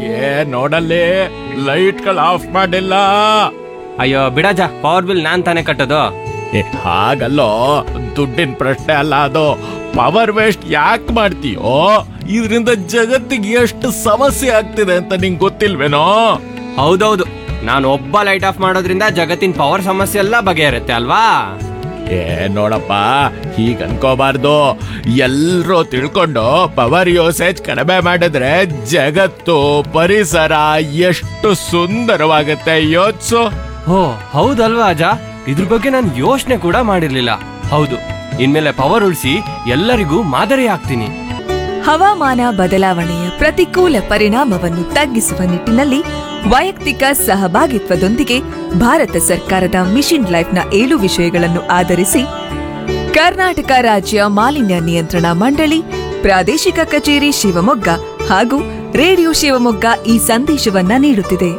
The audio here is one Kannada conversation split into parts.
ಏ ನೋಡಲ್ಲಿ ಲೈಟ್ಗಳು ಆಫ್ ಮಾಡಿಲ್ಲ ಅಯ್ಯೋ ಬಿಡಜ ಪವರ್ ಬಿಲ್ ನಾನ್ ತಾನೇ ಕಟ್ಟೋದು ಏ ಹಾಗಲ್ಲೋ ದುಡ್ಡಿನ ಪ್ರಶ್ನೆ ಅಲ್ಲ ಅದು ಪವರ್ ವೇಸ್ಟ್ ಯಾಕೆ ಮಾಡ್ತೀಯೋ ಇದರಿಂದ ಜಗತ್ತಿಗೆ ಎಷ್ಟು ಸಮಸ್ಯೆ ಆಗ್ತಿದೆ ಅಂತ ನಿಂಗೆ ಗೊತ್ತಿಲ್ವೇನೋ ಹೌದೌದು ನಾನು ಒಬ್ಬ ಲೈಟ್ ಆಫ್ ಮಾಡೋದ್ರಿಂದ ಜಗತ್ತಿನ ಪವರ್ ಸಮಸ್ಯೆ ಎಲ್ಲ ಬಗೆಹರುತ್ತೆ ಅಲ್ವಾ ಏ ನೋಡಪ್ಪ ಹೀಗ್ ಅನ್ಕೋಬಾರ್ದು ಎಲ್ರೂ ತಿಳ್ಕೊಂಡು ಪವರ್ ಯೂಸೇಜ್ ಕಡಿಮೆ ಮಾಡಿದ್ರೆ ಜಗತ್ತು ಪರಿಸರ ಎಷ್ಟು ಸುಂದರವಾಗುತ್ತೆ ಯೋಚ್ಸು ಓ ಹೌದಲ್ವಾ ಅಜ ಇದ್ರ ಬಗ್ಗೆ ನಾನು ಯೋಚನೆ ಕೂಡ ಮಾಡಿರ್ಲಿಲ್ಲ ಹೌದು ಇನ್ಮೇಲೆ ಪವರ್ ಉಳಿಸಿ ಎಲ್ಲರಿಗೂ ಮಾದರಿ ಆಗ್ತೀನಿ ಹವಾಮಾನ ಬದಲಾವಣೆಯ ಪ್ರತಿಕೂಲ ಪರಿಣಾಮವನ್ನು ತಗ್ಗಿಸುವ ನಿಟ್ಟಿನಲ್ಲಿ ವೈಯಕ್ತಿಕ ಸಹಭಾಗಿತ್ವದೊಂದಿಗೆ ಭಾರತ ಸರ್ಕಾರದ ಮಿಷನ್ ಲೈಫ್ನ ಏಳು ವಿಷಯಗಳನ್ನು ಆಧರಿಸಿ ಕರ್ನಾಟಕ ರಾಜ್ಯ ಮಾಲಿನ್ಯ ನಿಯಂತ್ರಣ ಮಂಡಳಿ ಪ್ರಾದೇಶಿಕ ಕಚೇರಿ ಶಿವಮೊಗ್ಗ ಹಾಗೂ ರೇಡಿಯೋ ಶಿವಮೊಗ್ಗ ಈ ಸಂದೇಶವನ್ನ ನೀಡುತ್ತಿದೆ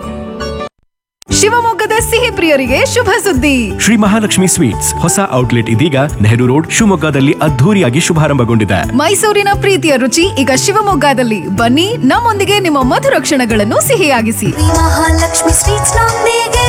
ಶಿವಮೊಗ್ಗದ ಸಿಹಿ ಪ್ರಿಯರಿಗೆ ಶುಭ ಸುದ್ದಿ ಶ್ರೀ ಮಹಾಲಕ್ಷ್ಮಿ ಸ್ವೀಟ್ಸ್ ಹೊಸ ಔಟ್ಲೆಟ್ ಇದೀಗ ನೆಹರು ರೋಡ್ ಶಿವಮೊಗ್ಗದಲ್ಲಿ ಅದ್ಧೂರಿಯಾಗಿ ಶುಭಾರಂಭಗೊಂಡಿದೆ ಮೈಸೂರಿನ ಪ್ರೀತಿಯ ರುಚಿ ಈಗ ಶಿವಮೊಗ್ಗದಲ್ಲಿ ಬನ್ನಿ ನಮ್ಮೊಂದಿಗೆ ನಿಮ್ಮ ಮಧುರ ಕ್ಷಣಗಳನ್ನು ಸಿಹಿಯಾಗಿಸಿ ಮಹಾಲಕ್ಷ್ಮಿ ಸ್ವೀಟ್ಸ್ ನೊಂದಿಗೆ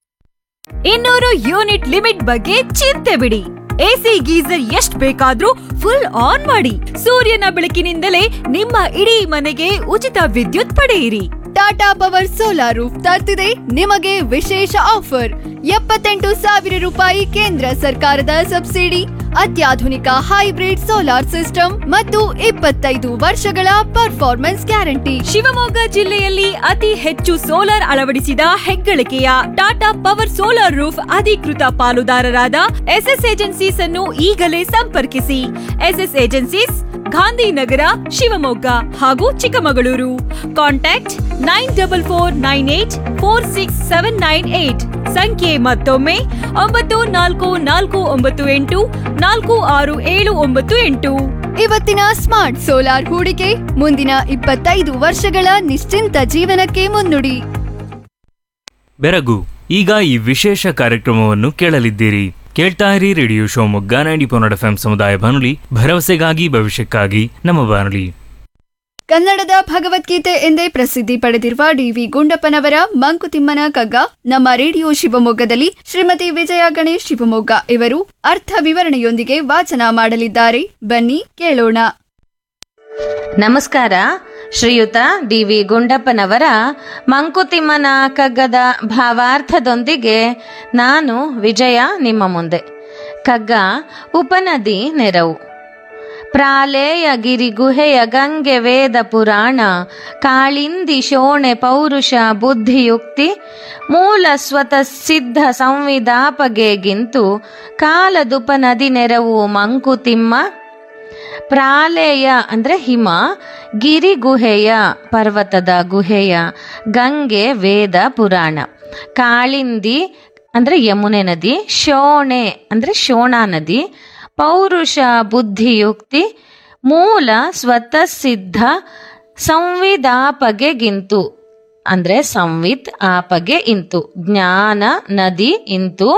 ಇನ್ನೂರು ಯೂನಿಟ್ ಲಿಮಿಟ್ ಬಗ್ಗೆ ಚಿಂತೆ ಬಿಡಿ ಎಸಿ ಗೀಸರ್ ಎಷ್ಟ್ ಬೇಕಾದ್ರೂ ಫುಲ್ ಆನ್ ಮಾಡಿ ಸೂರ್ಯನ ಬೆಳಕಿನಿಂದಲೇ ನಿಮ್ಮ ಇಡೀ ಮನೆಗೆ ಉಚಿತ ವಿದ್ಯುತ್ ಪಡೆಯಿರಿ ಟಾಟಾ ಪವರ್ ಸೋಲಾರ್ ರೂಫ್ ತರ್ತಿದೆ ನಿಮಗೆ ವಿಶೇಷ ಆಫರ್ ಎಪ್ಪತ್ತೆಂಟು ಸಾವಿರ ರೂಪಾಯಿ ಕೇಂದ್ರ ಸರ್ಕಾರದ ಸಬ್ಸಿಡಿ ಅತ್ಯಾಧುನಿಕ ಹೈಬ್ರಿಡ್ ಸೋಲಾರ್ ಸಿಸ್ಟಮ್ ಮತ್ತು ಇಪ್ಪತ್ತೈದು ವರ್ಷಗಳ ಪರ್ಫಾರ್ಮೆನ್ಸ್ ಗ್ಯಾರಂಟಿ ಶಿವಮೊಗ್ಗ ಜಿಲ್ಲೆಯಲ್ಲಿ ಅತಿ ಹೆಚ್ಚು ಸೋಲಾರ್ ಅಳವಡಿಸಿದ ಹೆಗ್ಗಳಿಕೆಯ ಟಾಟಾ ಪವರ್ ಸೋಲಾರ್ ರೂಫ್ ಅಧಿಕೃತ ಪಾಲುದಾರರಾದ ಎಸ್ಎಸ್ ಏಜೆನ್ಸೀಸ್ ಅನ್ನು ಈಗಲೇ ಸಂಪರ್ಕಿಸಿ ಎಸ್ಎಸ್ ಏಜೆನ್ಸೀಸ್ ಗಾಂಧಿನಗರ ಶಿವಮೊಗ್ಗ ಹಾಗೂ Chikkamagaluru contact nine double four nine eight four six seven nine eight ಸಂಖ್ಯೆ ಮತ್ತೊಮ್ಮೆ ಒಂಬತ್ತು ನಾಲ್ಕು ನಾಲ್ಕು ಒಂಬತ್ತು ಎಂಟು ನಾಲ್ಕು ಆರು ಏಳು ಒಂಬತ್ತು ಎಂಟು ಇವತ್ತಿನ ಸ್ಮಾರ್ಟ್ ಸೋಲಾರ್ ಹೂಡಿಕೆ ಮುಂದಿನ ಇಪ್ಪತ್ತೈದು ವರ್ಷಗಳ ನಿಶ್ಚಿಂತ ಜೀವನಕ್ಕೆ ಮುನ್ನುಡಿ ಬೆರಗು ಈಗ ಈ ವಿಶೇಷ ಕಾರ್ಯಕ್ರಮವನ್ನು ಕೇಳಲಿದ್ದೀರಿ ಕೇಳ್ತಾ ಇರಿ ರೇಡಿಯೋ ಶಿವಮೊಗ್ಗ ನೈಂಟಿ ಪೊನ್ನಡ ಎಫ್ ಸಮುದಾಯ ಬಾನುಲಿ ಭರವಸೆಗಾಗಿ ಭವಿಷ್ಯಕ್ಕಾಗಿ ನಮ್ಮ ಬಾನುಲಿ ಕನ್ನಡದ ಭಗವದ್ಗೀತೆ ಎಂದೇ ಪ್ರಸಿದ್ಧಿ ಪಡೆದಿರುವ ಡಿವಿ ಗುಂಡಪ್ಪನವರ ಮಂಕುತಿಮ್ಮನ ಕಗ್ಗ ನಮ್ಮ ರೇಡಿಯೋ ಶಿವಮೊಗ್ಗದಲ್ಲಿ ಶ್ರೀಮತಿ ವಿಜಯ ಗಣೇಶ್ ಶಿವಮೊಗ್ಗ ಇವರು ಅರ್ಥ ವಿವರಣೆಯೊಂದಿಗೆ ವಾಚನ ಮಾಡಲಿದ್ದಾರೆ ಬನ್ನಿ ಕೇಳೋಣ ನಮಸ್ಕಾರ ಶ್ರೀಯುತ ಡಿ ವಿ ಗುಂಡಪ್ಪನವರ ಮಂಕುತಿಮ್ಮನ ಕಗ್ಗದ ಭಾವಾರ್ಥದೊಂದಿಗೆ ನಾನು ವಿಜಯ ನಿಮ್ಮ ಮುಂದೆ ಕಗ್ಗ ಉಪನದಿ ನೆರವು ಪ್ರಾಲೇಯ ಗಿರಿ ಗುಹೆಯ ಗಂಗೆ ವೇದ ಪುರಾಣ ಕಾಳಿಂದಿ ಶೋಣೆ ಪೌರುಷ ಬುದ್ಧಿಯುಕ್ತಿ ಮೂಲ ಸ್ವತಃ ಸಿದ್ಧ ಸಂವಿಧಾಪಗೆಗಿಂತು ಕಾಲದುಪನದಿ ನೆರವು ಮಂಕುತಿಮ್ಮ ಪ್ರಾಲೇಯ ಅಂದ್ರೆ ಹಿಮ ಗಿರಿ ಗುಹೆಯ ಪರ್ವತದ ಗುಹೆಯ ಗಂಗೆ ವೇದ ಪುರಾಣ ಕಾಳಿಂದಿ ಅಂದ್ರೆ ಯಮುನೆ ನದಿ ಶೋಣೆ ಅಂದ್ರೆ ಶೋಣಾ ನದಿ ಪೌರುಷ ಬುದ್ಧಿಯುಕ್ತಿ ಮೂಲ ಸ್ವತಃ ಸಿದ್ಧ ಸಂವಿದಾಪಗೆಗಿಂತು ಅಂದ್ರೆ ಸಂವಿತ್ ಆಪಗೆ ಇಂತು ಜ್ಞಾನ ನದಿ ಇಂತು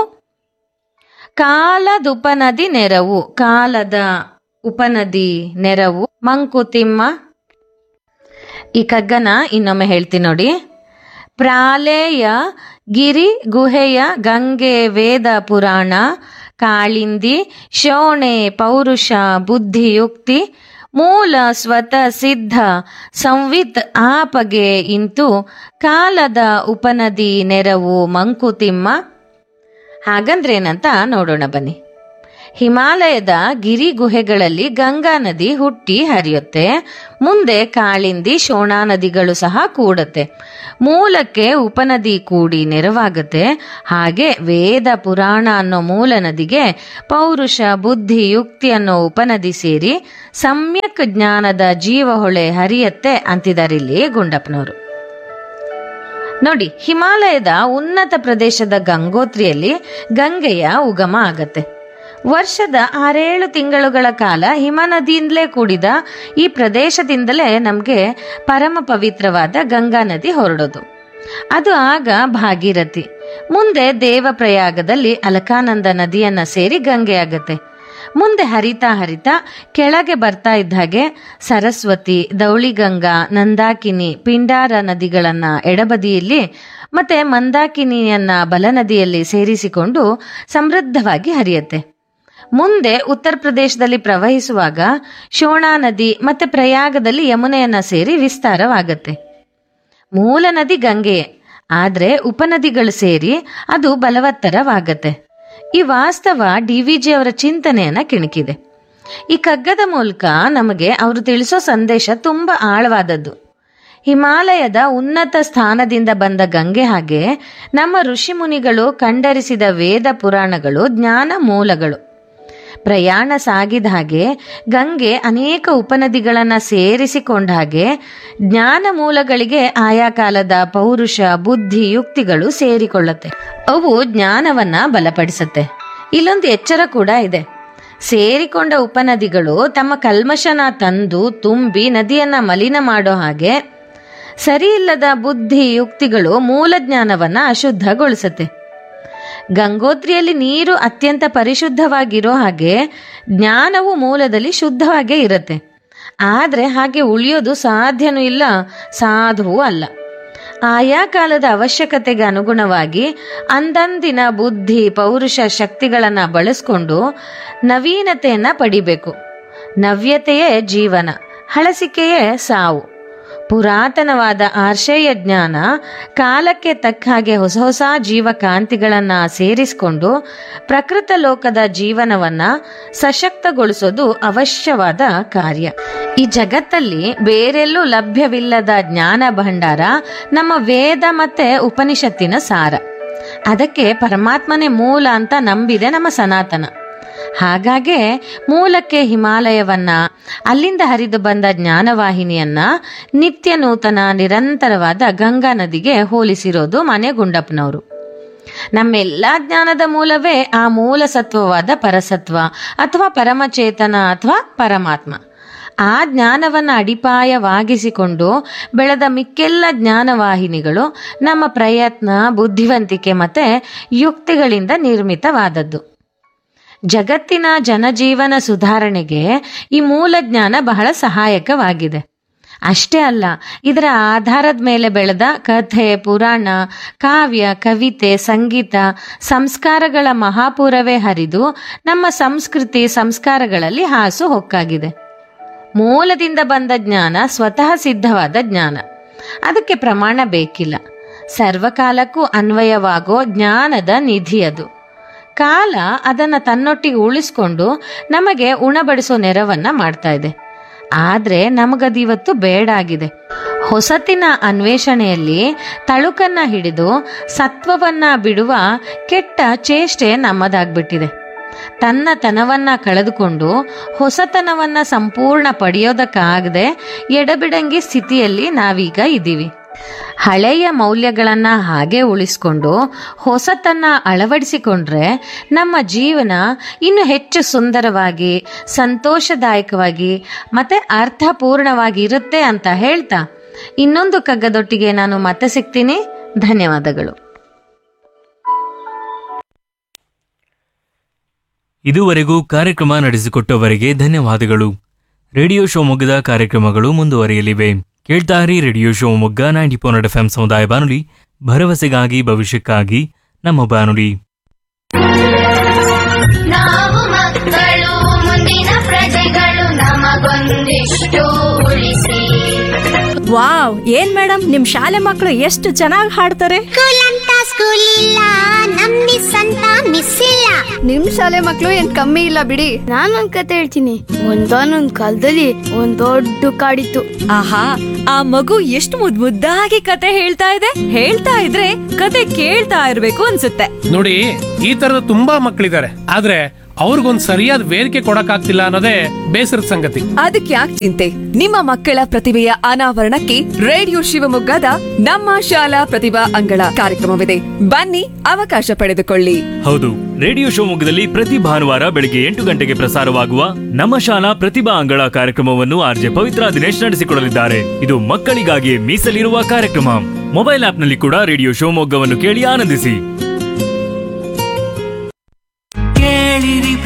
ಕಾಲದುಪನದಿ ನೆರವು ಕಾಲದ ಉಪನದಿ ನೆರವು ಮಂಕುತಿಮ್ಮ ಈ ಕಗ್ಗನ ಇನ್ನೊಮ್ಮೆ ಹೇಳ್ತೀನಿ ನೋಡಿ ಪ್ರಾಲೇಯ ಗಿರಿ ಗುಹೆಯ ಗಂಗೆ ವೇದ ಪುರಾಣ ಕಾಳಿಂದಿ ಶೋಣೆ ಪೌರುಷ ಬುದ್ಧಿಯುಕ್ತಿ ಮೂಲ ಸ್ವತಃ ಸಿದ್ಧ ಸಂವಿತ್ ಆಪಗೆ ಇಂತು ಕಾಲದ ಉಪನದಿ ನೆರವು ಮಂಕುತಿಮ್ಮ ಹಾಗಂದ್ರೇನಂತ ನೋಡೋಣ ಬನ್ನಿ ಹಿಮಾಲಯದ ಗಿರಿ ಗುಹೆಗಳಲ್ಲಿ ಗಂಗಾ ನದಿ ಹುಟ್ಟಿ ಹರಿಯುತ್ತೆ ಮುಂದೆ ಕಾಳಿಂದಿ ಶೋಣಾ ನದಿಗಳು ಸಹ ಕೂಡುತ್ತೆ ಮೂಲಕ್ಕೆ ಉಪನದಿ ಕೂಡಿ ನೆರವಾಗುತ್ತೆ ಹಾಗೆ ವೇದ ಪುರಾಣ ಅನ್ನೋ ಮೂಲ ನದಿಗೆ ಪೌರುಷ ಬುದ್ಧಿ ಯುಕ್ತಿ ಅನ್ನೋ ಉಪನದಿ ಸೇರಿ ಸಮ್ಯಕ್ ಜ್ಞಾನದ ಜೀವಹೊಳೆ ಹರಿಯತ್ತೆ ಅಂತಿದ್ದಾರೆ ಇಲ್ಲಿ ಗುಂಡಪ್ಪನವರು ನೋಡಿ ಹಿಮಾಲಯದ ಉನ್ನತ ಪ್ರದೇಶದ ಗಂಗೋತ್ರಿಯಲ್ಲಿ ಗಂಗೆಯ ಉಗಮ ಆಗತ್ತೆ ವರ್ಷದ ಆರೇಳು ತಿಂಗಳುಗಳ ಕಾಲ ಹಿಮನದಿಯಿಂದಲೇ ಕೂಡಿದ ಈ ಪ್ರದೇಶದಿಂದಲೇ ನಮಗೆ ಪರಮ ಪವಿತ್ರವಾದ ಗಂಗಾ ನದಿ ಹೊರಡೋದು ಅದು ಆಗ ಭಾಗೀರಥಿ ಮುಂದೆ ದೇವಪ್ರಯಾಗದಲ್ಲಿ ಅಲಕಾನಂದ ನದಿಯನ್ನ ಸೇರಿ ಗಂಗೆ ಆಗತ್ತೆ ಮುಂದೆ ಹರಿತಾ ಹರಿತಾ ಕೆಳಗೆ ಬರ್ತಾ ಇದ್ದ ಹಾಗೆ ಸರಸ್ವತಿ ದೌಳಿಗಂಗಾ ನಂದಾಕಿನಿ ಪಿಂಡಾರ ನದಿಗಳನ್ನ ಎಡಬದಿಯಲ್ಲಿ ಮತ್ತೆ ಮಂದಾಕಿನಿಯನ್ನ ಬಲನದಿಯಲ್ಲಿ ಸೇರಿಸಿಕೊಂಡು ಸಮೃದ್ಧವಾಗಿ ಹರಿಯುತ್ತೆ ಮುಂದೆ ಉತ್ತರ ಪ್ರದೇಶದಲ್ಲಿ ಪ್ರವಹಿಸುವಾಗ ಶೋಣಾ ನದಿ ಮತ್ತೆ ಪ್ರಯಾಗದಲ್ಲಿ ಯಮುನೆಯನ್ನ ಸೇರಿ ವಿಸ್ತಾರವಾಗತ್ತೆ ಮೂಲ ನದಿ ಗಂಗೆಯೇ ಆದ್ರೆ ಉಪನದಿಗಳು ಸೇರಿ ಅದು ಬಲವತ್ತರವಾಗತ್ತೆ ಈ ವಾಸ್ತವ ಡಿ ವಿ ಜಿ ಅವರ ಚಿಂತನೆಯನ್ನ ಕಿಣಕಿದೆ ಈ ಕಗ್ಗದ ಮೂಲಕ ನಮಗೆ ಅವರು ತಿಳಿಸೋ ಸಂದೇಶ ತುಂಬಾ ಆಳವಾದದ್ದು ಹಿಮಾಲಯದ ಉನ್ನತ ಸ್ಥಾನದಿಂದ ಬಂದ ಗಂಗೆ ಹಾಗೆ ನಮ್ಮ ಋಷಿಮುನಿಗಳು ಕಂಡರಿಸಿದ ವೇದ ಪುರಾಣಗಳು ಜ್ಞಾನ ಮೂಲಗಳು ಪ್ರಯಾಣ ಸಾಗಿದ ಹಾಗೆ ಗಂಗೆ ಅನೇಕ ಉಪನದಿಗಳನ್ನ ಸೇರಿಸಿಕೊಂಡ ಹಾಗೆ ಜ್ಞಾನ ಮೂಲಗಳಿಗೆ ಆಯಾ ಕಾಲದ ಪೌರುಷ ಬುದ್ಧಿ ಯುಕ್ತಿಗಳು ಸೇರಿಕೊಳ್ಳುತ್ತೆ ಅವು ಜ್ಞಾನವನ್ನ ಬಲಪಡಿಸುತ್ತೆ ಇಲ್ಲೊಂದು ಎಚ್ಚರ ಕೂಡ ಇದೆ ಸೇರಿಕೊಂಡ ಉಪನದಿಗಳು ತಮ್ಮ ಕಲ್ಮಶನ ತಂದು ತುಂಬಿ ನದಿಯನ್ನ ಮಲಿನ ಮಾಡೋ ಹಾಗೆ ಸರಿಯಿಲ್ಲದ ಬುದ್ಧಿ ಯುಕ್ತಿಗಳು ಮೂಲ ಜ್ಞಾನವನ್ನ ಅಶುದ್ಧಗೊಳಿಸುತ್ತೆ ಗಂಗೋತ್ರಿಯಲ್ಲಿ ನೀರು ಅತ್ಯಂತ ಪರಿಶುದ್ಧವಾಗಿರೋ ಹಾಗೆ ಜ್ಞಾನವು ಮೂಲದಲ್ಲಿ ಶುದ್ಧವಾಗೇ ಇರುತ್ತೆ ಆದರೆ ಹಾಗೆ ಉಳಿಯೋದು ಸಾಧ್ಯನೂ ಇಲ್ಲ ಸಾಧುವೂ ಅಲ್ಲ ಆಯಾ ಕಾಲದ ಅವಶ್ಯಕತೆಗೆ ಅನುಗುಣವಾಗಿ ಅಂದಂದಿನ ಬುದ್ಧಿ ಪೌರುಷ ಶಕ್ತಿಗಳನ್ನು ಬಳಸ್ಕೊಂಡು ನವೀನತೆಯನ್ನ ಪಡಿಬೇಕು ನವ್ಯತೆಯೇ ಜೀವನ ಹಳಸಿಕೆಯೇ ಸಾವು ಪುರಾತನವಾದ ಆರ್ಷೇಯ ಜ್ಞಾನ ಕಾಲಕ್ಕೆ ತಕ್ಕ ಹಾಗೆ ಹೊಸ ಹೊಸ ಜೀವಕಾಂತಿಗಳನ್ನ ಸೇರಿಸಿಕೊಂಡು ಪ್ರಕೃತ ಲೋಕದ ಜೀವನವನ್ನ ಸಶಕ್ತಗೊಳಿಸೋದು ಅವಶ್ಯವಾದ ಕಾರ್ಯ ಈ ಜಗತ್ತಲ್ಲಿ ಬೇರೆಲ್ಲೂ ಲಭ್ಯವಿಲ್ಲದ ಜ್ಞಾನ ಭಂಡಾರ ನಮ್ಮ ವೇದ ಮತ್ತೆ ಉಪನಿಷತ್ತಿನ ಸಾರ ಅದಕ್ಕೆ ಪರಮಾತ್ಮನೇ ಮೂಲ ಅಂತ ನಂಬಿದೆ ನಮ್ಮ ಸನಾತನ ಹಾಗಾಗೆ ಮೂಲಕ್ಕೆ ಹಿಮಾಲಯವನ್ನ ಅಲ್ಲಿಂದ ಹರಿದು ಬಂದ ಜ್ಞಾನವಾಹಿನಿಯನ್ನ ನಿತ್ಯ ನೂತನ ನಿರಂತರವಾದ ಗಂಗಾ ನದಿಗೆ ಹೋಲಿಸಿರೋದು ಮನೆ ಗುಂಡಪ್ಪನವರು ನಮ್ಮೆಲ್ಲ ಜ್ಞಾನದ ಮೂಲವೇ ಆ ಮೂಲ ಸತ್ವವಾದ ಪರಸತ್ವ ಅಥವಾ ಪರಮಚೇತನ ಅಥವಾ ಪರಮಾತ್ಮ ಆ ಜ್ಞಾನವನ್ನು ಅಡಿಪಾಯವಾಗಿಸಿಕೊಂಡು ಬೆಳೆದ ಮಿಕ್ಕೆಲ್ಲ ಜ್ಞಾನವಾಹಿನಿಗಳು ನಮ್ಮ ಪ್ರಯತ್ನ ಬುದ್ಧಿವಂತಿಕೆ ಮತ್ತೆ ಯುಕ್ತಿಗಳಿಂದ ನಿರ್ಮಿತವಾದದ್ದು ಜಗತ್ತಿನ ಜನಜೀವನ ಸುಧಾರಣೆಗೆ ಈ ಮೂಲ ಜ್ಞಾನ ಬಹಳ ಸಹಾಯಕವಾಗಿದೆ ಅಷ್ಟೇ ಅಲ್ಲ ಇದರ ಆಧಾರದ ಮೇಲೆ ಬೆಳೆದ ಕಥೆ ಪುರಾಣ ಕಾವ್ಯ ಕವಿತೆ ಸಂಗೀತ ಸಂಸ್ಕಾರಗಳ ಮಹಾಪೂರವೇ ಹರಿದು ನಮ್ಮ ಸಂಸ್ಕೃತಿ ಸಂಸ್ಕಾರಗಳಲ್ಲಿ ಹಾಸು ಹೊಕ್ಕಾಗಿದೆ ಮೂಲದಿಂದ ಬಂದ ಜ್ಞಾನ ಸ್ವತಃ ಸಿದ್ಧವಾದ ಜ್ಞಾನ ಅದಕ್ಕೆ ಪ್ರಮಾಣ ಬೇಕಿಲ್ಲ ಸರ್ವಕಾಲಕ್ಕೂ ಅನ್ವಯವಾಗೋ ಜ್ಞಾನದ ನಿಧಿ ಅದು ಕಾಲ ಅದನ್ನ ತನ್ನೊಟ್ಟಿಗೆ ಉಳಿಸ್ಕೊಂಡು ನಮಗೆ ಉಣಬಡಿಸೋ ನೆರವನ್ನ ಮಾಡ್ತಾ ಇದೆ ಆದ್ರೆ ನಮಗದಿವತ್ತು ಬೇಡಾಗಿದೆ ಹೊಸತಿನ ಅನ್ವೇಷಣೆಯಲ್ಲಿ ತಳುಕನ್ನ ಹಿಡಿದು ಸತ್ವವನ್ನ ಬಿಡುವ ಕೆಟ್ಟ ಚೇಷ್ಟೆ ನಮ್ಮದಾಗ್ಬಿಟ್ಟಿದೆ ತನ್ನ ತನವನ್ನ ಕಳೆದುಕೊಂಡು ಹೊಸತನವನ್ನ ಸಂಪೂರ್ಣ ಪಡೆಯೋದಕ್ಕಾಗದೆ ಎಡಬಿಡಂಗಿ ಸ್ಥಿತಿಯಲ್ಲಿ ನಾವೀಗ ಇದ್ದೀವಿ ಹಳೆಯ ಮೌಲ್ಯಗಳನ್ನ ಹಾಗೆ ಉಳಿಸ್ಕೊಂಡು ಹೊಸತನ್ನ ಅಳವಡಿಸಿಕೊಂಡ್ರೆ ನಮ್ಮ ಜೀವನ ಇನ್ನು ಹೆಚ್ಚು ಸುಂದರವಾಗಿ ಸಂತೋಷದಾಯಕವಾಗಿ ಮತ್ತೆ ಅರ್ಥಪೂರ್ಣವಾಗಿ ಇರುತ್ತೆ ಅಂತ ಹೇಳ್ತಾ ಇನ್ನೊಂದು ಕಗ್ಗದೊಟ್ಟಿಗೆ ನಾನು ಮತ್ತೆ ಸಿಗ್ತೀನಿ ಧನ್ಯವಾದಗಳು ಇದುವರೆಗೂ ಕಾರ್ಯಕ್ರಮ ನಡೆಸಿಕೊಟ್ಟವರಿಗೆ ಧನ್ಯವಾದಗಳು ರೇಡಿಯೋ ಶಿವಮೊಗ್ಗದ ಕಾರ್ಯಕ್ರಮಗಳು ಮುಂದುವರಿಯಲಿವೆ ಕೇಳ್ತಾರಿ radio Shivamogga ninety four F M ಸಮುದಾಯ ಬಾನುಲಿ ಭರವಸೆಗಾಗಿ ಭವಿಷ್ಯಕ್ಕಾಗಿ ನಮ್ಮ ಬಾನುಲಿ ನಾವು ಮಕ್ಕಳು ಮುಂದಿನ ಪ್ರಜೆಗಳು ನಮಗೊಂದಿಷ್ಟು ಉಳಿಸಿ ವಾವ್ ಏನ್ ಮೇಡಮ್ ನಿಮ್ ಶಾಲೆ ಮಕ್ಕಳು ಎಷ್ಟು ಚೆನ್ನಾಗಿ ಹಾಡ್ತಾರೆ ಸ್ಕೂಲ್ ಅಂತ ಸ್ಕೂಲ್ ಇಲ್ಲ ನಮ್ ಮಿಸ್ ಅಂತ ಮಿಸ್ ಇಲ್ಲ ನಿಮ್ ಶಾಲೆ ಮಕ್ಳು ಏನ್ ಕಮ್ಮಿ ಇಲ್ಲ ಬಿಡಿ ನಾನೊಂದ್ ಕತೆ ಹೇಳ್ತೀನಿ ಒಂದಾನೊಂದ್ ಕಾಲದಲ್ಲಿ ಒಂದ್ ದೊಡ್ಡ ಕಾಡಿತ್ತು ಆಹಾ ಆ ಮಗು ಎಷ್ಟು ಮುದ್ ಮುದ್ದಾಗಿ ಕತೆ ಹೇಳ್ತಾ ಇದೆ ಹೇಳ್ತಾ ಇದ್ರೆ ಕತೆ ಕೇಳ್ತಾ ಇರ್ಬೇಕು ಅನ್ಸುತ್ತೆ ನೋಡಿ ಈ ತರದ ತುಂಬಾ ಮಕ್ಕಳಿದ್ದಾರೆ ಆದ್ರೆ ಅವ್ರಿಗೊಂದ್ ಸರಿಯಾದ ವೇದಿಕೆ ಕೊಡಕ್ಕಾಗ್ತಿಲ್ಲ ಅನ್ನೋದೇ ಬೇಸರದ ಸಂಗತಿ ಅದಕ್ಕೆ ಯಾಕೆ ಚಿಂತೆ ನಿಮ್ಮ ಮಕ್ಕಳ ಪ್ರತಿಭೆಯ ಅನಾವರಣಕ್ಕೆ ರೇಡಿಯೋ ಶಿವಮೊಗ್ಗದ ನಮ್ಮ ಶಾಲಾ ಪ್ರತಿಭಾ ಅಂಗಳ ಕಾರ್ಯಕ್ರಮವಿದೆ ಬನ್ನಿ ಅವಕಾಶ ಪಡೆದುಕೊಳ್ಳಿ ಹೌದು ರೇಡಿಯೋ ಶಿವಮೊಗ್ಗದಲ್ಲಿ ಪ್ರತಿ ಭಾನುವಾರ ಬೆಳಿಗ್ಗೆ ಎಂಟು ಗಂಟೆಗೆ ಪ್ರಸಾರವಾಗುವ ನಮ್ಮ ಶಾಲಾ ಪ್ರತಿಭಾ ಅಂಗಳ ಕಾರ್ಯಕ್ರಮವನ್ನು ಆರ್ಜೆ ಪವಿತ್ರ ದಿನೇಶ್ ನಡೆಸಿಕೊಡಲಿದ್ದಾರೆ ಇದು ಮಕ್ಕಳಿಗಾಗಿ ಮೀಸಲಿರುವ ಕಾರ್ಯಕ್ರಮ ಮೊಬೈಲ್ ಆಪ್ನಲ್ಲಿ ಕೂಡ ರೇಡಿಯೋ ಶಿವಮೊಗ್ಗವನ್ನು ಕೇಳಿ ಆನಂದಿಸಿ ಕೇಳಿರಿ ಪ್ರತೀಕ್ಷ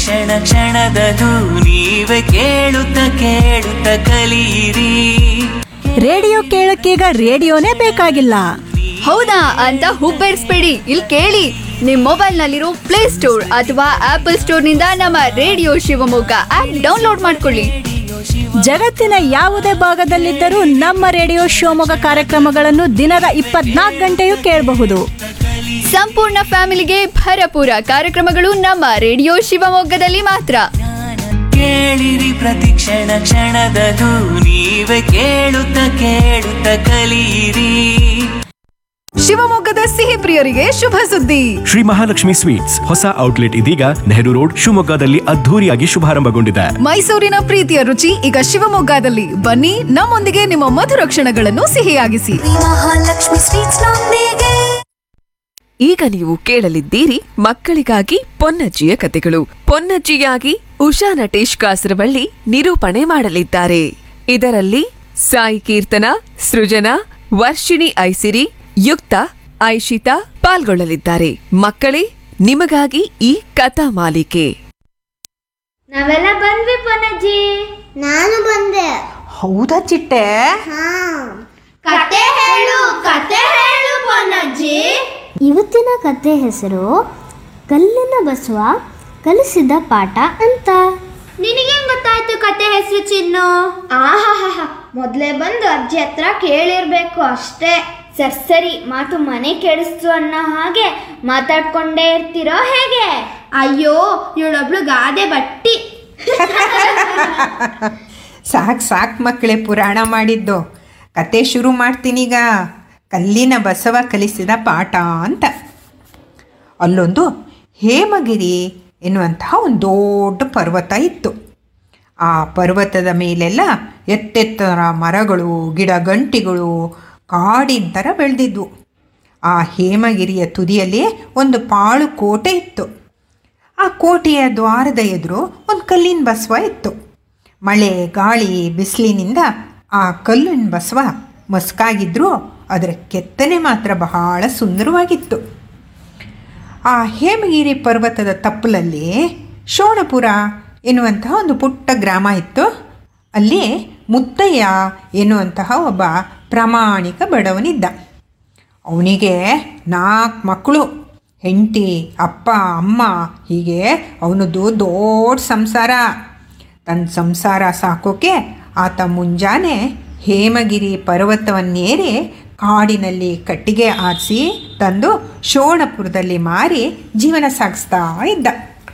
ಕ್ಷಣ ಕ್ಷಣದದು ನೀವೇ ಕೇಳುತ್ತ ಕೇಳುತ್ತ ಕಲಿಯಿರಿ ರೇಡಿಯೋ ಕೇಳಕ್ಕೀಗ ರೇಡಿಯೋನೇ ಬೇಕಾಗಿಲ್ಲ ಹೌದಾ ಅಂತ ಹುಬ್ಬೇರಿಸ್ಬೇಡಿ ಇಲ್ಲಿ ಕೇಳಿ ನಿಮ್ ಮೊಬೈಲ್ ನಲ್ಲಿರೋ ಪ್ಲೇ ಸ್ಟೋರ್ ಅಥವಾ ಆಪಲ್ ಸ್ಟೋರ್ ನಿಂದ ನಮ್ಮ ರೇಡಿಯೋ ಶಿವಮೊಗ್ಗ ಆಪ್ ಡೌನ್ಲೋಡ್ ಮಾಡ್ಕೊಳ್ಳಿ ಜಗತ್ತಿನ ಯಾವುದೇ ಭಾಗದಲ್ಲಿದ್ದರೂ ನಮ್ಮ ರೇಡಿಯೋ ಶಿವಮೊಗ್ಗ ಕಾರ್ಯಕ್ರಮಗಳನ್ನು ದಿನದ ಇಪ್ಪತ್ನಾಲ್ಕು ಗಂಟೆಯೂ ಕೇಳಬಹುದು ಸಂಪೂರ್ಣ ಫ್ಯಾಮಿಲಿಗೆ ಭರಪೂರ ಕಾರ್ಯಕ್ರಮಗಳು ನಮ್ಮ ರೇಡಿಯೋ ಶಿವಮೊಗ್ಗದಲ್ಲಿ ಮಾತ್ರ ಕೇಳಿರಿ ಪ್ರತಿ ಕ್ಷಣ ಕ್ಷಣದದು ನೀವೇ ಕೇಳುತ್ತ ಕೇಳುತ್ತ ಕಲಿಯಿರಿ ಶಿವಮೊಗ್ಗದ ಸಿಹಿ ಪ್ರಿಯರಿಗೆ ಶುಭ ಸುದ್ದಿ ಶ್ರೀ ಮಹಾಲಕ್ಷ್ಮಿ ಸ್ವೀಟ್ಸ್ ಹೊಸ ಔಟ್ಲೆಟ್ ಇದೀಗ ನೆಹರು ರೋಡ್ ಶಿವಮೊಗ್ಗದಲ್ಲಿ ಅದ್ಧೂರಿಯಾಗಿ ಶುಭಾರಂಭಗೊಂಡಿದೆ ಮೈಸೂರಿನ ಪ್ರೀತಿಯ ರುಚಿ ಈಗ ಶಿವಮೊಗ್ಗದಲ್ಲಿ ಬನ್ನಿ ನಮ್ಮೊಂದಿಗೆ ನಿಮ್ಮ ಮಧುರ ಕ್ಷಣಗಳನ್ನು ಸಿಹಿಯಾಗಿಸಿ ಮಹಾಲಕ್ಷ್ಮಿ ಸ್ವೀಟ್ಸ್ ನೊಂದಿಗೆ ಈಗ ನೀವು ಕೇಳಲಿದ್ದೀರಿ ಮಕ್ಕಳಿಗಾಗಿ ಪೊನ್ನಜ್ಜಿಯ ಕತೆಗಳು ಪೊನ್ನಜ್ಜಿಯಾಗಿ ಉಷಾ ನಟೇಶ್ ಕಾಸರವಳ್ಳಿ ನಿರೂಪಣೆ ಮಾಡಲಿದ್ದಾರೆ ಇದರಲ್ಲಿ ಸಾಯಿ ಕೀರ್ತನ ಸೃಜನಾ ವರ್ಷಿಣಿ ಐಸಿರಿ ಯುಕ್ತ ಐಶಿತಾ ಪಾಲ್ಗೊಳ್ಳಲಿದ್ದಾರೆ ಮಕ್ಕಳೇ ನಿಮಗಾಗಿ ಈ ಕಥಾ ಮಾಲಿಕೆ ನಾವೆಲ್ಲ ಬಂದ್ವಿ ಪನಜ್ಜಿ ನಾನು ಬಂದೆ ಹೌದಾ ಚಿಟ್ಟೆ ಕತೆ ಹೇಳು ಕತೆ ಹೇಳು ಪನಜ್ಜಿ ಇವತ್ತಿನ ಕತೆ ಹೆಸರು ಕಲ್ಲಿನ ಬಸವ ಕಲಿಸಿದ ಪಾಠ ಅಂತ ನಿನಗೆ ಗೊತ್ತಾಯ್ತು ಕತೆ ಹೆಸರು ಚಿನ್ನು ಆಹಾಹಾ ಮೊದಲೇ ಬಂದು ಅಜ್ಜಿ ಹತ್ರ ಕೇಳಿರ್ಬೇಕು ಅಷ್ಟೇ ಸರ್ ಸರಿ ಮಾತು ಮನೆ ಕೆಡಿಸ್ತು ಅನ್ನೋ ಹಾಗೆ ಮಾತಾಡ್ಕೊಂಡೇ ಇರ್ತಿರೋ ಹೇಗೆ ಅಯ್ಯೋ ಇವಳೊಬ್ಳು ಗಾದೆ ಬಟ್ಟಿ ಸಾಕು ಸಾಕು ಮಕ್ಕಳೇ ಪುರಾಣ ಮಾಡಿದ್ದು ಕತೆ ಶುರು ಮಾಡ್ತೀನೀಗ ಕಲ್ಲಿನ ಬಸವ ಕಲಿಸಿದ ಪಾಠ ಅಂತ ಅಲ್ಲೊಂದು ಹೇಮಗಿರಿ ಎನ್ನುವಂತಹ ಒಂದು ದೊಡ್ಡ ಪರ್ವತ ಇತ್ತು ಆ ಪರ್ವತದ ಮೇಲೆಲ್ಲ ಎತ್ತೆತ್ತರ ಮರಗಳು ಗಿಡ ಗಂಟಿಗಳು ಕಾಡಿನ ಥರ ಬೆಳೆದಿದ್ವು ಆ ಹೇಮಗಿರಿಯ ತುದಿಯಲ್ಲಿ ಒಂದು ಪಾಳು ಕೋಟೆ ಇತ್ತು ಆ ಕೋಟೆಯ ದ್ವಾರದ ಎದುರು ಒಂದು ಕಲ್ಲಿನ ಬಸವ ಇತ್ತು ಮಳೆ ಗಾಳಿ ಬಿಸಿಲಿನಿಂದ ಆ ಕಲ್ಲಿನ ಬಸವ ಮಸ್ಕಾಗಿದ್ರೂ ಅದರ ಕೆತ್ತನೆ ಮಾತ್ರ ಬಹಳ ಸುಂದರವಾಗಿತ್ತು ಆ ಹೇಮಗಿರಿ ಪರ್ವತದ ತಪ್ಪಲಲ್ಲಿ ಶೋಣಪುರ ಎನ್ನುವಂತಹ ಒಂದು ಪುಟ್ಟ ಗ್ರಾಮ ಇತ್ತು ಅಲ್ಲಿ ಮುತ್ತಯ್ಯ ಎನ್ನುವಂತಹ ಒಬ್ಬ ಪ್ರಾಮಾಣಿಕ ಬಡವನಿದ್ದ ಅವನಿಗೆ ನಾಲ್ಕು ಮಕ್ಕಳು ಹೆಂಡತಿ ಅಪ್ಪ ಅಮ್ಮ ಹೀಗೆ ಅವನದ್ದು ದೊಡ್ಡ ಸಂಸಾರ ತನ್ನ ಸಂಸಾರ ಸಾಕೋಕೆ ಆತ ಮುಂಜಾನೆ ಹೇಮಗಿರಿ ಪರ್ವತವನ್ನೇರಿ ಕಾಡಿನಲ್ಲಿ ಕಟ್ಟಿಗೆ ಆರಿಸಿ ತಂದು ಶೋಣಪುರದಲ್ಲಿ ಮಾರಿ ಜೀವನ ಸಾಗಿಸ್ತಾ ಇದ್ದ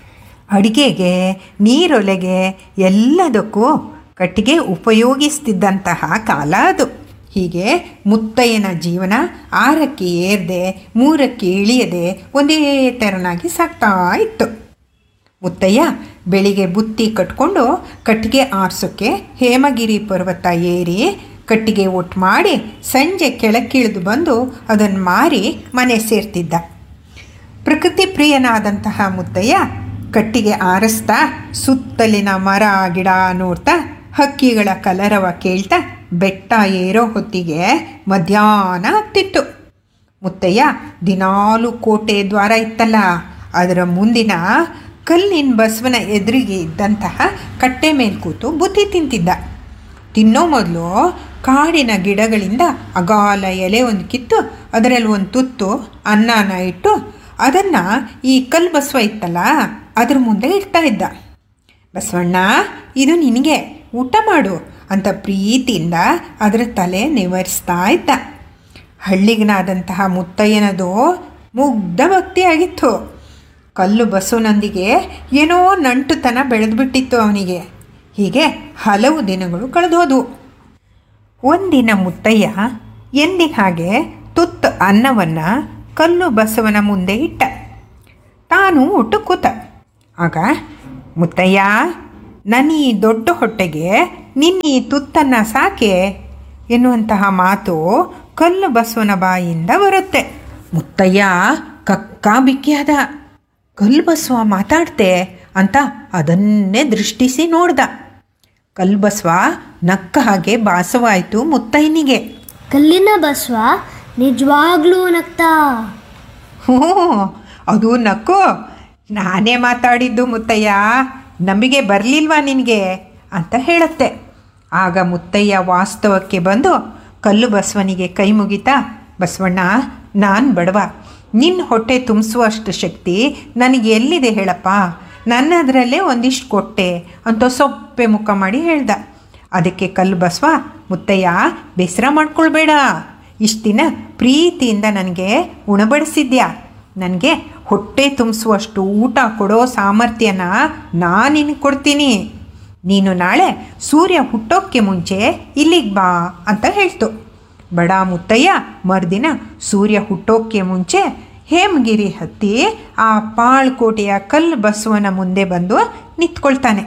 ಅಡಿಗೆಗೆ ನೀರೊಲೆಗೆ ಎಲ್ಲದಕ್ಕೂ ಕಟ್ಟಿಗೆ ಉಪಯೋಗಿಸ್ತಿದ್ದಂತಹ ಕಾಲ ಅದು ಹೀಗೆ ಮುತ್ತಯ್ಯನ ಜೀವನ ಆರಕ್ಕೆ ಏರದೆ ಮೂರಕ್ಕೆ ಇಳಿಯದೆ ಒಂದೇ ತೆರನಾಗಿ ಸಾಗ್ತಾ ಇತ್ತು ಮುತ್ತಯ್ಯ ಬೆಳಿಗ್ಗೆ ಬುತ್ತಿ ಕಟ್ಕೊಂಡು ಕಟ್ಟಿಗೆ ಆರ್ಸೋಕ್ಕೆ ಹೇಮಗಿರಿ ಪರ್ವತ ಏರಿ ಕಟ್ಟಿಗೆ ಒಟ್ಟು ಮಾಡಿ ಸಂಜೆ ಕೆಳಕ್ಕಿಳಿದು ಬಂದು ಅದನ್ನು ಮಾರಿ ಮನೆ ಸೇರ್ತಿದ್ದ ಪ್ರಕೃತಿ ಪ್ರಿಯನಾದಂತಹ ಮುತ್ತಯ್ಯ ಕಟ್ಟಿಗೆ ಆರಿಸ್ತಾ ಸುತ್ತಲಿನ ಮರ ಗಿಡ ನೋಡ್ತಾ ಹಕ್ಕಿಗಳ ಕಲರವ ಕೇಳ್ತಾ ಬೆಟ್ಟ ಏರೋ ಹೊತ್ತಿಗೆ ಮಧ್ಯಾಹ್ನ ಆಗ್ತಿತ್ತು ಮುತ್ತಯ್ಯ ದಿನಾಲು ಕೋಟೆ ದ್ವಾರ ಇತ್ತಲ್ಲ ಅದರ ಮುಂದಿನ ಕಲ್ಲಿನ ಬಸವನ ಎದುರಿಗೆ ಇದ್ದಂತಹ ಕಟ್ಟೆ ಮೇಲೆ ಕೂತು ಬುತ್ತಿ ತಿಂತಿದ್ದ ತಿನ್ನೋ ಮೊದಲು ಕಾಡಿನ ಗಿಡಗಳಿಂದ ಅಗಾಲ ಎಲೆ ಒಂದು ಕಿತ್ತು ಅದರಲ್ಲಿ ಒಂದು ತುತ್ತು ಅನ್ನನ ಇಟ್ಟು ಅದನ್ನು ಈ ಕಲ್ಲು ಬಸವ ಇತ್ತಲ್ಲ ಅದ್ರ ಮುಂದೆ ಇಡ್ತಾ ಇದ್ದ ಬಸವಣ್ಣ ಇದು ನಿನಗೆ ಊಟ ಮಾಡು ಅಂತ ಪ್ರೀತಿಯಿಂದ ಅದರ ತಲೆ ನಿವರಿಸ್ತಾ ಇದ್ದ ಹಳ್ಳಿಗನಾದಂತಹ ಮುತ್ತಯ್ಯನದು ಮುಗ್ಧ ಭಕ್ತಿಯಾಗಿತ್ತು ಕಲ್ಲು ಬಸವನೊಂದಿಗೆ ಏನೋ ನಂಟುತನ ಬೆಳೆದ್ಬಿಟ್ಟಿತ್ತು ಅವನಿಗೆ ಹೀಗೆ ಹಲವು ದಿನಗಳು ಕಳೆದೋದವು ಒಂದಿನ ಮುತ್ತಯ್ಯ ಎಂದಿನ ಹಾಗೆ ತುತ್ತು ಅನ್ನವನ್ನು ಕಲ್ಲು ಬಸವನ ಮುಂದೆ ಇಟ್ಟ ತಾನು ಊಟ ಕೂತ ಆಗ ಮುತ್ತಯ್ಯ ನನ್ನ ಈ ದೊಡ್ಡ ಹೊಟ್ಟೆಗೆ ನಿನ್ನ ಈ ತುತ್ತನ್ನು ಸಾಕೆ ಎನ್ನುವಂತಹ ಮಾತು ಕಲ್ಲು ಬಸವನ ಬಾಯಿಂದ ಬರುತ್ತೆ ಮುತ್ತಯ್ಯ ಕಕ್ಕ ಬಿಕ್ಕಿಯಾದ ಕಲ್ಲು ಬಸವ ಮಾತಾಡ್ತೆ ಅಂತ ಅದನ್ನೇ ದೃಷ್ಟಿಸಿ ನೋಡ್ದ ಕಲ್ಲು ಬಸವ ನಕ್ಕ ಹಾಗೆ ಭಾಸವಾಯಿತು ಮುತ್ತಯ್ಯನಿಗೆ ಕಲ್ಲಿನ ಬಸವ ನಿಜವಾಗ್ಲೂ ನಗ್ತಾ ಹ್ಞೂ ಅದು ನಕ್ಕು ನಾನೇ ಮಾತಾಡಿದ್ದು ಮುತ್ತಯ್ಯ ನಂಬಿಕೆ ಬರಲಿಲ್ವಾ ನಿನಗೆ ಅಂತ ಹೇಳುತ್ತೆ ಆಗ ಮುತ್ತಯ್ಯ ವಾಸ್ತವಕ್ಕೆ ಬಂದು ಕಲ್ಲು ಬಸವನಿಗೆ ಕೈ ಮುಗಿತಾ ಬಸವಣ್ಣ ನಾನು ಬಡವ ನಿನ್ನ ಹೊಟ್ಟೆ ತುಂಬಿಸುವಷ್ಟು ಶಕ್ತಿ ನನಗೆ ಎಲ್ಲಿದೆ ಹೇಳಪ್ಪ ನನ್ನದರಲ್ಲೇ ಒಂದಿಷ್ಟು ಕೊಟ್ಟೆ ಅಂತ ಸೊಪ್ಪೆ ಮುಖ ಮಾಡಿ ಹೇಳ್ದ ಅದಕ್ಕೆ ಕಲ್ಲು ಬಸವ ಮುತ್ತಯ್ಯ ಬೇಸರ ಮಾಡ್ಕೊಳ್ಬೇಡ ಇಷ್ಟು ದಿನ ಪ್ರೀತಿಯಿಂದ ನನಗೆ ಉಣಬಡಿಸಿದ್ಯಾ ನನಗೆ ಹೊಟ್ಟೆ ತುಂಬಿಸುವಷ್ಟು ಊಟ ಕೊಡೋ ಸಾಮರ್ಥ್ಯನ ನಾನು ನಿನಗೆ ಕೊಡ್ತೀನಿ ನೀನು ನಾಳೆ ಸೂರ್ಯ ಹುಟ್ಟೋಕ್ಕೆ ಮುಂಚೆ ಇಲ್ಲಿಗೆ ಬಾ ಅಂತ ಹೇಳ್ತು ಬಡ ಮುತ್ತಯ್ಯ ಮರುದಿನ ಸೂರ್ಯ ಹುಟ್ಟೋಕ್ಕೆ ಮುಂಚೆ ಹೇಮಗಿರಿ ಹತ್ತಿ ಆ ಪಾಳ್ಕೋಟೆಯ ಕಲ್ಲು ಬಸವನ ಮುಂದೆ ಬಂದು ನಿಂತ್ಕೊಳ್ತಾನೆ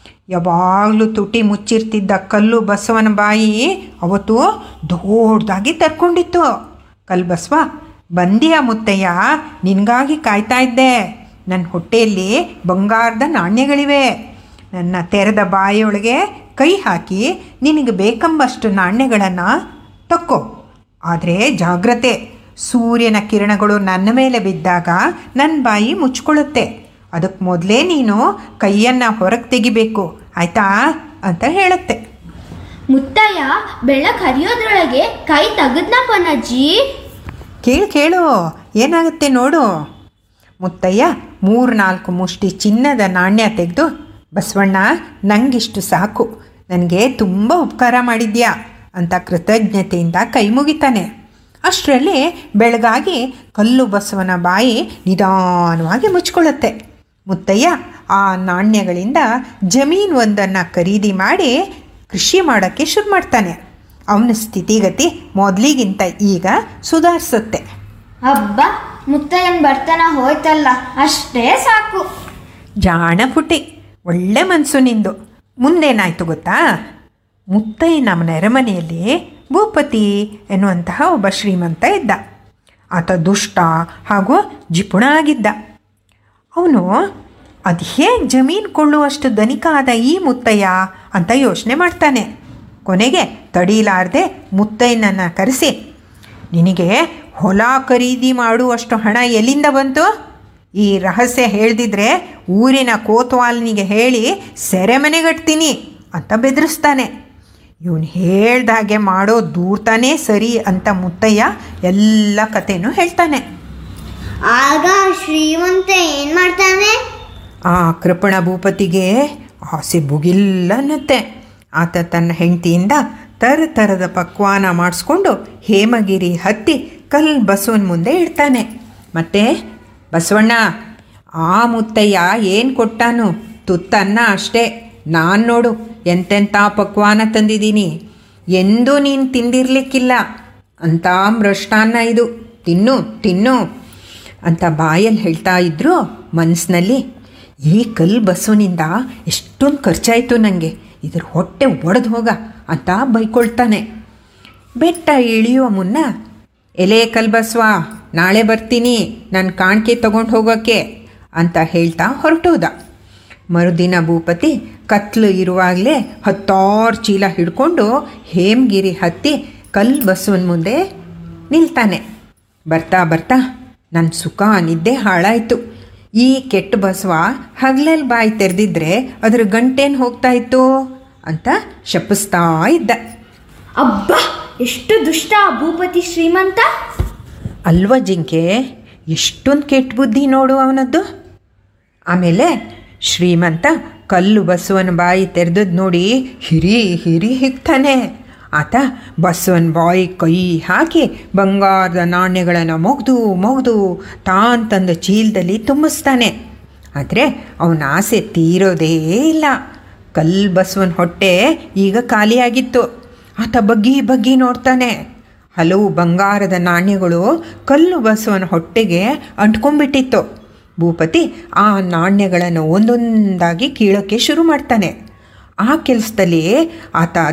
ಯಾವಾಗಲೂ ತುಟಿ ಮುಚ್ಚಿರ್ತಿದ್ದ ಕಲ್ಲು ಬಸವನ ಬಾಯಿ ಅವತ್ತು ದೊಡ್ಡದಾಗಿ ತರ್ಕೊಂಡಿತ್ತು ಕಲ್ಲು ಬಸವ ಬಂದಿಯ ಮುತ್ತಯ್ಯ ನಿನಗಾಗಿ ಕಾಯ್ತಾ ಇದ್ದೆ ನನ್ನ ಹೊಟ್ಟೆಯಲ್ಲಿ ಬಂಗಾರದ ನಾಣ್ಯಗಳಿವೆ ನನ್ನ ತೆರೆದ ಬಾಯಿಯೊಳಗೆ ಕೈ ಹಾಕಿ ನಿನಗೆ ಬೇಕೆಂಬಷ್ಟು ನಾಣ್ಯಗಳನ್ನು ತಕ್ಕೋ ಆದರೆ ಜಾಗ್ರತೆ ಸೂರ್ಯನ ಕಿರಣಗಳು ನನ್ನ ಮೇಲೆ ಬಿದ್ದಾಗ ನನ್ನ ಬಾಯಿ ಮುಚ್ಕೊಳ್ಳುತ್ತೆ ಅದಕ್ಕೆ ಮೊದಲೇ ನೀನು ಕೈಯನ್ನು ಹೊರಗೆ ತೆಗಿಬೇಕು ಆಯ್ತಾ ಅಂತ ಹೇಳುತ್ತೆ ಮುತ್ತಯ್ಯ ಬೆಳಕ್ ಹರಿಯೋದ್ರೊಳಗೆ ಕೈ ತೆಗದ್ನ ಪೊನ್ನಜ್ಜಿ ಕೇಳು ಕೇಳು ಏನಾಗುತ್ತೆ ನೋಡು ಮುತ್ತಯ್ಯ ಮೂರು ನಾಲ್ಕು ಮುಷ್ಟಿ ಚಿನ್ನದ ನಾಣ್ಯ ತೆಗೆದು ಬಸವಣ್ಣ ನಂಗಿಷ್ಟು ಸಾಕು ನನಗೆ ತುಂಬ ಉಪಕಾರ ಮಾಡಿದ್ಯಾ ಅಂತ ಕೃತಜ್ಞತೆಯಿಂದ ಕೈ ಮುಗಿತಾನೆ ಅಷ್ಟರಲ್ಲಿ ಬೆಳಗಾಗಿ ಕಲ್ಲು ಬಸವನ ಬಾಯಿ ನಿಧಾನವಾಗಿ ಮುಚ್ಕೊಳ್ಳುತ್ತೆ ಮುತ್ತಯ್ಯ ಆ ನಾಣ್ಯಗಳಿಂದ ಜಮೀನು ಒಂದನ್ನು ಖರೀದಿ ಮಾಡಿ ಕೃಷಿ ಮಾಡೋಕ್ಕೆ ಶುರು ಮಾಡ್ತಾನೆ ಅವನ ಸ್ಥಿತಿಗತಿ ಮೊದಲಿಗಿಂತ ಈಗ ಸುಧಾರಿಸುತ್ತೆ ಹಬ್ಬ ಮುತ್ತಯ್ಯನ್ ಬರ್ತನ ಹೋಯ್ತಲ್ಲ ಅಷ್ಟೇ ಸಾಕು ಜಾಣ ಪುಟ್ಟಿ ಒಳ್ಳೆ ಮನಸ್ಸು ನಿಂದು ಮುಂದೇನಾಯ್ತು ಗೊತ್ತಾ ಮುತ್ತಯ್ಯನ ನೆರೆಮನೆಯಲ್ಲಿ ಭೂಪತಿ ಎನ್ನುವಂತಹ ಒಬ್ಬ ಶ್ರೀಮಂತ ಇದ್ದ ಆತ ದುಷ್ಟ ಹಾಗೂ ಜಿಪುಣ ಆಗಿದ್ದ ಅವನು ಅದು ಹೇಗೆ ಜಮೀನು ಕೊಳ್ಳುವಷ್ಟು ಧನಿಕ ಆದ ಈ ಮುತ್ತಯ್ಯ ಅಂತ ಯೋಚನೆ ಮಾಡ್ತಾನೆ ಕೊನೆಗೆ ತಡೀಲಾರ್ದೆ ಮುತ್ತಯ್ಯನನ್ನು ಕರೆಸಿ ನಿನಗೆ ಹೊಲ ಖರೀದಿ ಮಾಡುವಷ್ಟು ಹಣ ಎಲ್ಲಿಂದ ಬಂತು ಈ ರಹಸ್ಯ ಹೇಳ್ದಿದ್ರೆ ಊರಿನ ಕೋತ್ವಾಲ್ನಿಗೆ ಹೇಳಿ ಸೆರೆಮನೆಗಟ್ತೀನಿ ಅಂತ ಬೆದರಿಸ್ತಾನೆ ಇವನು ಹೇಳ್ದಾಗೆ ಮಾಡೋ ದೂರ್ತಾನೇ ಸರಿ ಅಂತ ಮುತ್ತಯ್ಯ ಎಲ್ಲ ಕಥೆನೂ ಹೇಳ್ತಾನೆ ಆಗ ಶ್ರೀಮಂತ ಏನ್ ಮಾಡ್ತಾನೆ ಆ ಕೃಪಣ ಭೂಪತಿಗೆ ಆಸೆ ಬುಗಿಲ್ಲನ್ನುತ್ತೆ ಆತ ತನ್ನ ಹೆಂಡತಿಯಿಂದ ತರ ಥರದ ಪಕ್ವಾನ ಮಾಡಿಸ್ಕೊಂಡು ಹೇಮಗಿರಿ ಹತ್ತಿ ಕಲ್ ಬಸವನ ಮುಂದೆ ಇಡ್ತಾನೆ ಮತ್ತೆ ಬಸವಣ್ಣ ಆ ಮುತ್ತಯ್ಯ ಏನು ಕೊಟ್ಟಾನು ತುತ್ತನ್ನ ಅಷ್ಟೇ ನಾನು ನೋಡು ಎಂತೆಂಥ ಪಕ್ವಾನ ತಂದಿದ್ದೀನಿ ಎಂದೂ ನೀನು ತಿಂದಿರ್ಲಿಕ್ಕಿಲ್ಲ ಅಂತ ಮೃಷ್ಟಾನ್ನ ಇದು ತಿನ್ನು ತಿನ್ನು ಅಂತ ಬಾಯಲ್ಲಿ ಹೇಳ್ತಾ ಇದ್ರು ಮನಸ್ಸಿನಲ್ಲಿ ಈ ಕಲ್ಲು ಬಸವನಿಂದ ಎಷ್ಟೊಂದು ಖರ್ಚಾಯಿತು ನನಗೆ ಇದ್ರ ಹೊಟ್ಟೆ ಒಡೆದು ಹೋಗ ಅಂತ ಬೈಕೊಳ್ತಾನೆ ಬೆಟ್ಟ ಇಳಿಯುವ ಮುನ್ನ ಎಲೆ ಕಲ್ಬಸ್ವ ನಾಳೆ ಬರ್ತೀನಿ ನನ್ನ ಕಾಣಿಕೆ ತಗೊಂಡು ಹೋಗೋಕ್ಕೆ ಅಂತ ಹೇಳ್ತಾ ಹೊರಟೋದ ಮರುದಿನ ಭೂಪತಿ ಕತ್ಲು ಇರುವಾಗಲೇ ಹತ್ತಾರು ಚೀಲ ಹಿಡ್ಕೊಂಡು ಹೇಮಗಿರಿ ಹತ್ತಿ ಕಲ್ಲು ಬಸವನ ಮುಂದೆ ನಿಲ್ತಾನೆ ಬರ್ತಾ ಬರ್ತಾ ನನ್ನ ಸುಖ ನಿದ್ದೆ ಹಾಳಾಯಿತು ಈ ಕೆಟ್ಟ ಬಸವ ಹಗಲಲ್ಲಿ ಬಾಯಿ ತೆರೆದಿದ್ರೆ ಅದ್ರ ಗಂಟೇನು ಹೋಗ್ತಾ ಇತ್ತು ಅಂತ ಶಪಿಸ್ತಾ ಇದ್ದ ಅಬ್ಬ ಎಷ್ಟು ದುಷ್ಟ ಆ ಭೂಪತಿ ಶ್ರೀಮಂತ ಅಲ್ವ ಜಿಂಕೆ ಎಷ್ಟೊಂದು ಕೆಟ್ಟ ಬುದ್ಧಿ ನೋಡು ಅವನದ್ದು ಆಮೇಲೆ ಶ್ರೀಮಂತ ಕಲ್ಲು ಬಸವನ ಬಾಯಿ ತೆರೆದದ್ದು ನೋಡಿ ಹಿರಿ ಹಿರಿ ಹಿಗ್ತಾನೆ ಆತ ಬಸವನ ಬಾಯಿ ಕೈ ಹಾಕಿ ಬಂಗಾರದ ನಾಣ್ಯಗಳನ್ನು ಮೊಗ್ದು ಮೊಗ್ದು ತಾನ್ ತಂದ ಚೀಲದಲ್ಲಿ ತುಂಬಿಸ್ತಾನೆ ಆದರೆ ಅವನ ಆಸೆ ತೀರೋದೇ ಇಲ್ಲ ಕಲ್ಲು ಬಸವನ ಹೊಟ್ಟೆ ಈಗ ಖಾಲಿಯಾಗಿತ್ತು ಆತ ಬಗ್ಗಿ ಬಗ್ಗಿ ನೋಡ್ತಾನೆ ಹಲವು ಬಂಗಾರದ ನಾಣ್ಯಗಳು ಕಲ್ಲು ಬಸವನ ಹೊಟ್ಟೆಗೆ ಅಂಟ್ಕೊಂಡ್ಬಿಟ್ಟಿತ್ತು ಭೂಪತಿ ಆ ನಾಣ್ಯಗಳನ್ನು ಒಂದೊಂದಾಗಿ ಕೀಳೋಕ್ಕೆ ಶುರು ಮಾಡ್ತಾನೆ ಆ ಕೆಲಸದಲ್ಲಿ ಆತ